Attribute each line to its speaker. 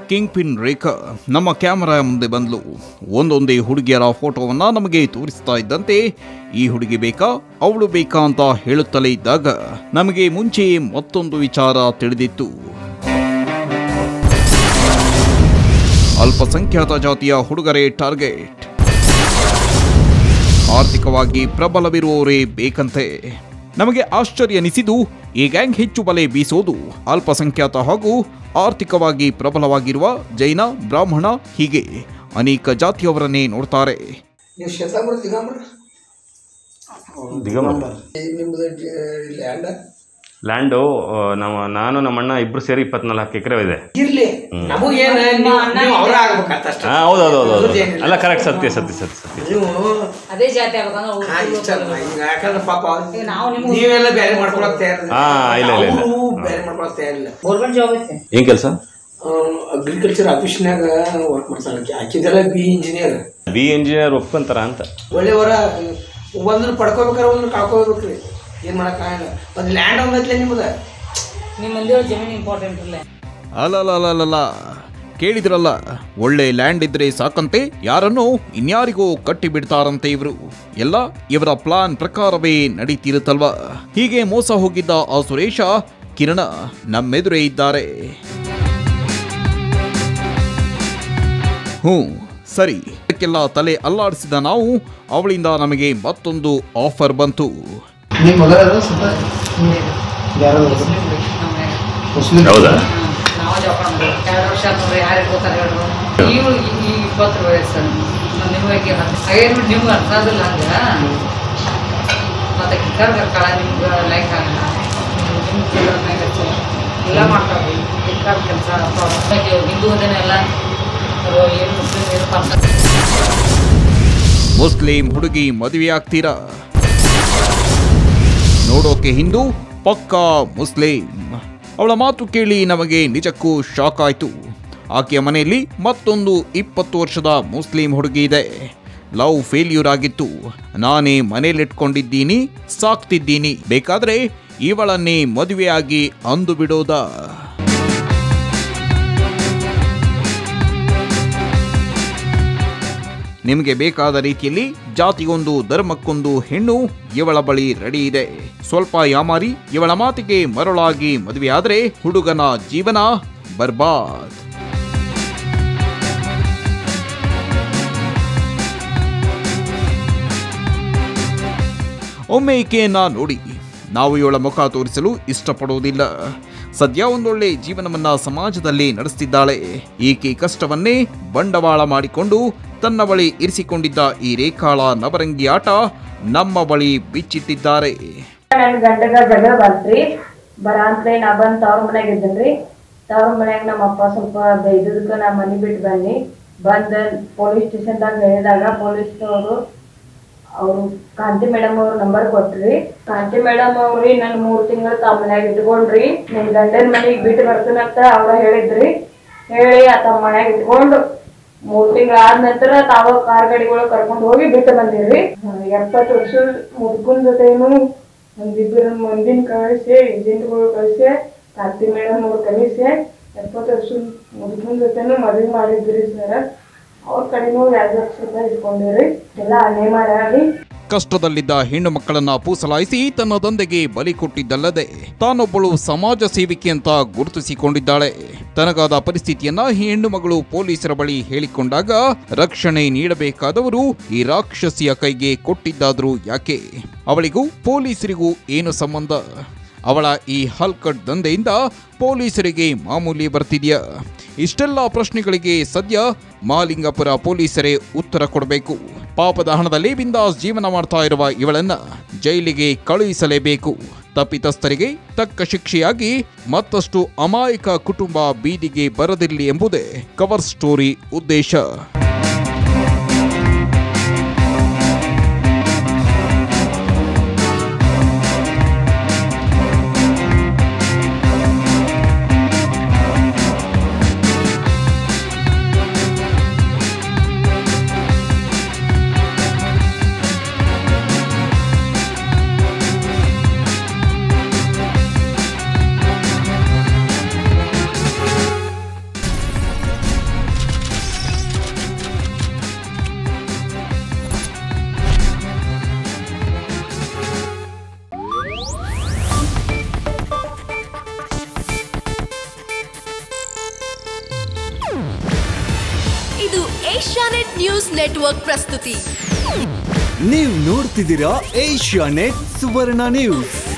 Speaker 1: King pin ರೇಖಾ ನಮ್ಮ camera ಮುಂದೆ ಬಂದ್ಲು ಒಂದೊಂದೇ ಹುಡುಗಿಯರ ಫೋಟೋವನ್ನ ನಮಗೆ ತೋರಿಸ್ತಾ ಇದ್ದಂತೆ ಈ ಹುಡುಗಿ ಬೇಕಾ ಅವಳು ಬೇಕಾ ಅಂತ ಹೇಳುತ್ತಲೇ ಇದ್ದಾಗ ನಮಗೆ ಮುಂಚೆ ಮತ್ತೊಂದು ವಿಚಾರ ತಿಳಿದಿತ್ತು ಅಲ್ಪಸಂಖ್ಯಾತ ಜಾತಿಯ ಹುಡುಗರೇ ಟಾರ್ಗೆಟ್ ಆರ್ಥಿಕವಾಗಿ ಪ್ರಬಲವಿರುವವರೇ ಬೇಕಂತೆ ನಮಗೆ ಆಶ್ಚರ್ಯ ಅನಿಸಿದ್ದು ಈ ಗ್ಯಾಂಗ್ ಹೆಚ್ಚು ಬಲೆ ಬೀಸೋದು ಅಲ್ಪಸಂಖ್ಯಾತ ಹಾಗೂ ಆರ್ಥಿಕವಾಗಿ ಪ್ರಬಲವಾಗಿರುವ ಜೈನ ಬ್ರಾಹ್ಮಣ ಹೀಗೆ ಅನೇಕ ಜಾತಿಯವರನ್ನೇ ನೋಡ್ತಾರೆ
Speaker 2: ನೀವು ಶತಾಂಬರ ದಿಗಂಬರ
Speaker 3: ದಿಗಂಬರ
Speaker 2: ನಿಮ್ಮದು ಲ್ಯಾಂಡ
Speaker 3: ಲ್ಯಾಂಡು ನಮ್ಮ ನಾನು ನಮ್ಮ ಅಣ್ಣ ಇಬ್ರು ಸೇರಿ ಇಪ್ಪತ್ನಾಲ್ಕು ಎಕರೆ ಇದೆ
Speaker 2: ಇರ್ಲಿ ನಮಗೇನ ನೀವು ಅವ್ರ ಆಗ್ಬೇಕಂತ ಅಷ್ಟೇ
Speaker 3: ಹಾ ಹೌದು ಹೌದು ಹೌದು ಹೌದು
Speaker 2: ಅವ್ರದ್ದೇನಿಲ್ಲ.
Speaker 3: ಅಲ್ಲ ಕರೆಕ್ಟ್ ಸತ್ಯ ಸತ್ಯ ಸತ್ಯ ಸತ್ಯ
Speaker 2: ನೀವು
Speaker 4: ಅದೇ ಜಾತಿ ಆಗ್ಬೇಕಂದ್ರೆ ಅವ್ರು
Speaker 2: ಹಾ, ಇಷ್ಟ ಅಲ್ಲ. ಈಗ ಯಾಕಂದ್ರೆ ಪಾಪ
Speaker 4: ಈಗ ನಾವು ನಿಮ್ಗೆ
Speaker 2: ನೀವೆಲ್ಲ ಬೇರೆ ಮಾಡ್ಕೊಳಕ್ ತಯಾರಿಲ್ಲ
Speaker 3: ಹಾ, ಇಲ್ಲ, ಇಲ್ಲ, ಇಲ್ಲ.
Speaker 2: ಅವ್ರು ಬೇರೆ ಮಾಡ್ಕೊಳಕ್ ತಯಾರಿಲ್ಲ
Speaker 4: ಗೌರ್ಮೆಂಟ್ ಜಾಬ್ ಐತೆ
Speaker 3: ಏನ್ ಕೆಲಸ
Speaker 2: ಅಗ್ರಿಕಲ್ಚರ್ ಆಫೀಸ್ನಾಗ ವರ್ಕ್ ಮಾಡ್ತಾಳೆ ಆಕಿ ಆಕಿದೆಲ್ಲ ಬಿ ಇಂಜಿನಿಯರ್
Speaker 3: ಬಿ ಇಂಜಿನಿಯರ್ ಒಪ್ಕೊಂತಾರ ಅಂತ
Speaker 2: ಒಳ್ಳೆಯವರ ಒಂದನ್ನು ಪಡ್ಕೋಬೇಕಾರೆ ಒಂದನ್ನು ಕಳ್ಕೋಬೇಕ್ರಿ ಏನು ಮಾಡೋಕ್ಕಾಗಲ್ಲ ಒಂದು ಲ್ಯಾಂಡ್ ಒಂದೈತ್ಲೆ ನಿಮ್ಮದು
Speaker 4: ನಿಮ್ಮ ಮಂದಿಯವ್ರ ಜಮೀನು ಇಂಪಾರ್ಟೆಂಟ್ ಇಲ್ಲ
Speaker 1: ಅಲಲಲಲಲ ಕೇಳಿದ್ರಲ್ಲ ಒಳ್ಳೆ ಲ್ಯಾಂಡ್ ಇದ್ರೆ ಸಾಕಂತೆ ಯಾರನ್ನೋ ಇನ್ಯಾರಿಗೋ ಕಟ್ಟಿ ಬಿಡ್ತಾರಂತೆ ಇವರು ಎಲ್ಲ ಇವರ ಪ್ಲಾನ್ ಪ್ರಕಾರವೇ ನಡೀತಿರುತ್ತಲ್ವಾ ಹೀಗೆ ಮೋಸ ಹೋಗಿದ್ದ ಆ ಸುರೇಶ ಕಿರಣ ನಮ್ಮೆದುರೇ ಇದ್ದಾರೆ ಹ್ಞೂ ಸರಿ ಇದಕ್ಕೆಲ್ಲ ತಲೆ ಅಲ್ಲಾಡಿಸಿದ ನಾವು ಅವಳಿಂದ ನಮಗೆ ಮತ್ತೊಂದು ಆಫರ್ ಬಂತು
Speaker 2: ನಿಮ್ಮ ಮೊದಲ ಯಾರು ಮುಸ್ಲಿಂ
Speaker 3: ಹೌದಾ
Speaker 4: ನಾವು ಜೋಪಾನ ಮಾಡೋದು ಎರಡು ವರ್ಷ ಆದ್ಮೇಲೆ ಯಾರು ಇಟ್ಕೋತಾರೆ ಹೇಳ್ರು ನೀವು ಈ ಇಪ್ಪತ್ತು ವಯಸ್ಸು ನಿಮಗೆ ಏನು ನಿಮ್ಗೆ ಅರ್ಥ ಆಗಿಲ್ಲ ಹಂಗೆ ಮತ್ತೆ ಕಿಕ್ಕರ್ ಕರ್ಕಳ ನಿಮ್ಗೆ ಲೈಕ್ ಆಗಲ್ಲ ನಿಮ್ಗೆ ಎಲ್ಲ ಮಾಡ್ತಾವೆ ಕಿಕ್ಕರ್ ಕೆಲಸ ಹಿಂದೂ ದಿನ ಎಲ್ಲ ಏನು ಮುಸ್ಲಿಂ ಏನು ಪರ್ಸ
Speaker 1: ಮುಸ್ಲಿಂ ಹುಡುಗಿ ಮದುವೆಯಾಗ್ತೀರಾ ನೋಡೋಕೆ ಹಿಂದೂ ಪಕ್ಕಾ ಮುಸ್ಲಿಂ ಅವಳ ಮಾತು ಕೇಳಿ ನಮಗೆ ನಿಜಕ್ಕೂ ಶಾಕ್ ಆಯ್ತು ಆಕೆಯ ಮನೆಯಲ್ಲಿ ಮತ್ತೊಂದು ಇಪ್ಪತ್ತು ವರ್ಷದ ಮುಸ್ಲಿಂ ಹುಡುಗಿ ಇದೆ ಲವ್ ಫೇಲ್ಯೂರ್ ಆಗಿತ್ತು ನಾನೇ ಮನೇಲಿಟ್ಕೊಂಡಿದ್ದೀನಿ ಸಾಕ್ತಿದ್ದೀನಿ ಬೇಕಾದ್ರೆ ಇವಳನ್ನೇ ಮದುವೆಯಾಗಿ ಅಂದು ಬಿಡೋದಾ ನಿಮಗೆ ಬೇಕಾದ ರೀತಿಯಲ್ಲಿ ಜಾತಿಗೊಂದು ಧರ್ಮಕ್ಕೊಂದು ಹೆಣ್ಣು ಇವಳ ಬಳಿ ರೆಡಿ ಇದೆ ಸ್ವಲ್ಪ ಯಾಮಾರಿ ಇವಳ ಮಾತಿಗೆ ಮರಳಾಗಿ ಮದುವೆಯಾದ್ರೆ ಹುಡುಗನ ಜೀವನ ಬರ್ಬಾದ್ ಒಮ್ಮೆ ಈಕೆಯನ್ನ ನೋಡಿ ನಾವು ಇವಳ ಮುಖ ತೋರಿಸಲು ಇಷ್ಟಪಡುವುದಿಲ್ಲ ಸದ್ಯ ಒಂದೊಳ್ಳೆ ಜೀವನವನ್ನ ಸಮಾಜದಲ್ಲಿ ನಡೆಸ್ತಿದ್ದಾಳೆ ಈಕೆ ಕಷ್ಟವನ್ನೇ ಬಂಡವಾಳ ಮಾಡಿಕೊಂಡು ತನ್ನ ಬಳಿ ಇರಿಸಿಕೊಂಡಿದ್ದ ಈ ರೇಖಾಳ ನವರಂಗಿ ಆಟ ನಮ್ಮ ಬಳಿ ಬಿಚ್ಚಿಟ್ಟಿದ್ದಾರೆ
Speaker 5: ನನ್ ಗಂಡಗ ಜಗಳ ಬಂತ್ರಿ ಬರಾಂತ್ಲೆ ನಾ ಬಂದ್ ತವ್ರ ಮನ್ಯಾಗ ಇದ್ದನ್ರಿ ತವ್ರ ಮನ್ಯಾಗ ನಮ್ಮ ಅಪ್ಪ ಸ್ವಲ್ಪ ಬೈದದಕ್ಕ ನಾ ಮನಿ ಬಿಟ್ಟು ಬನ್ನಿ ಬಂದ ಪೊಲೀಸ್ ಸ್ಟೇಷನ್ದಾಗ ಹೇಳಿದಾಗ ಪೊಲೀಸ್ನವರು ಅವರು ಕಾಂತಿ ಮೇಡಮ್ ಅವ್ರ ನಂಬರ್ ಕೊಟ್ರಿ ಕಾಂತಿ ಮೇಡಮ್ ಅವ್ರಿ ನನ್ ಮೂರ್ ತಿಂಗಳು ತಮ್ಮ ಮನ್ಯಾಗ ಇಟ್ಕೊಂಡ್ರಿ ನಿನ್ ಗಂಡನ್ ಮನೆಗ್ ಬಿಟ್ಟು ಬರ್ತೀನಂತ ಅವ್ರ ಹೇಳಿದ್ರಿ ಹೇಳಿ ಆ ತಮ್ಮ ಮನ್ಯಾಗ ಇಟ್ಕೊಂಡು ಮೂರ್ ತಿಂಗಳ ಆದ ನಂತರ ತಾವ ಕಾರ್ ಗಾಡಿಗಳು ಕರ್ಕೊಂಡ್ ಹೋಗಿ ಬಿಟ್ಟು ಬಂದಿರ್ರಿ ಎಪ್ಪತ್ತು ವರ್ಷ ಮುದುಕನ್ ಜೊತೆನು ಒಂದಿಬ್ಬರು ಮಂದಿನ ಕಳಿಸಿ ಏಜೆಂಟ್ಗಳು ಕಳಿಸಿ ಕಾಂತಿ ಮೇಡಮ್ ಅವ್ರು ಕಳಿಸಿ ಎಪ್ಪತ್ತು ವರ್ಷ ಮುದುಕನ್ ಜೊತೆನು ಮದುವೆ ಮಾಡಿದ್ರಿ ಸರ್ ಅವ್ರ ಕಡೆನೂ ಎರಡು ಲಕ್ಷ ರೂಪಾಯಿ ಇಟ್ಕೊಂಡಿರಿ ಎಲ್ಲ ಅನ್ಯಾಯ ಮಾಡ್ಯಾರಿ
Speaker 1: ಕಷ್ಟದಲ್ಲಿದ್ದ ಹೆಣ್ಣು ಮಕ್ಕಳನ್ನ ಪೂಸಲಾಯಿಸಿ ತನ್ನ ದಂಧೆಗೆ ಬಲಿ ಕೊಟ್ಟಿದ್ದಲ್ಲದೆ ತಾನೊಬ್ಬಳು ಸಮಾಜ ಸೇವಿಕೆ ಅಂತ ಗುರುತಿಸಿಕೊಂಡಿದ್ದಾಳೆ ತನಗಾದ ಪರಿಸ್ಥಿತಿಯನ್ನ ಈ ಹೆಣ್ಣು ಮಗಳು ಪೊಲೀಸರ ಬಳಿ ಹೇಳಿಕೊಂಡಾಗ ರಕ್ಷಣೆ ನೀಡಬೇಕಾದವರು ಈ ರಾಕ್ಷಸಿಯ ಕೈಗೆ ಕೊಟ್ಟಿದ್ದಾದ್ರೂ ಯಾಕೆ ಅವಳಿಗೂ ಪೊಲೀಸರಿಗೂ ಏನು ಸಂಬಂಧ ಅವಳ ಈ ಹಲ್ಕಟ್ ದಂಧೆಯಿಂದ ಪೊಲೀಸರಿಗೆ ಮಾಮೂಲಿ ಬರ್ತಿದ್ಯಾ ಇಷ್ಟೆಲ್ಲ ಪ್ರಶ್ನೆಗಳಿಗೆ ಸದ್ಯ ಮಾಲಿಂಗಪುರ ಪೊಲೀಸರೇ ಉತ್ತರ ಕೊಡಬೇಕು ಪಾಪದ ಹಣದಲ್ಲಿ ಬಿಂದಾಸ್ ಜೀವನ ಮಾಡ್ತಾ ಇರುವ ಇವಳನ್ನ ಜೈಲಿಗೆ ಕಳುಹಿಸಲೇಬೇಕು ತಪ್ಪಿತಸ್ಥರಿಗೆ ತಕ್ಕ ಶಿಕ್ಷೆಯಾಗಿ ಮತ್ತಷ್ಟು ಅಮಾಯಕ ಕುಟುಂಬ ಬೀದಿಗೆ ಬರದಿರಲಿ ಎಂಬುದೇ ಕವರ್ ಸ್ಟೋರಿ ಉದ್ದೇಶ
Speaker 6: ಇದು ಏಷ್ಯಾನೆಟ್ ನ್ಯೂಸ್ ನೆಟ್ವರ್ಕ್ ಪ್ರಸ್ತುತಿ
Speaker 7: ನೀವು ನೋಡ್ತಿದ್ದೀರಾ ಏಷ್ಯಾ ನೆಟ್ ಸುವರ್ಣ ನ್ಯೂಸ್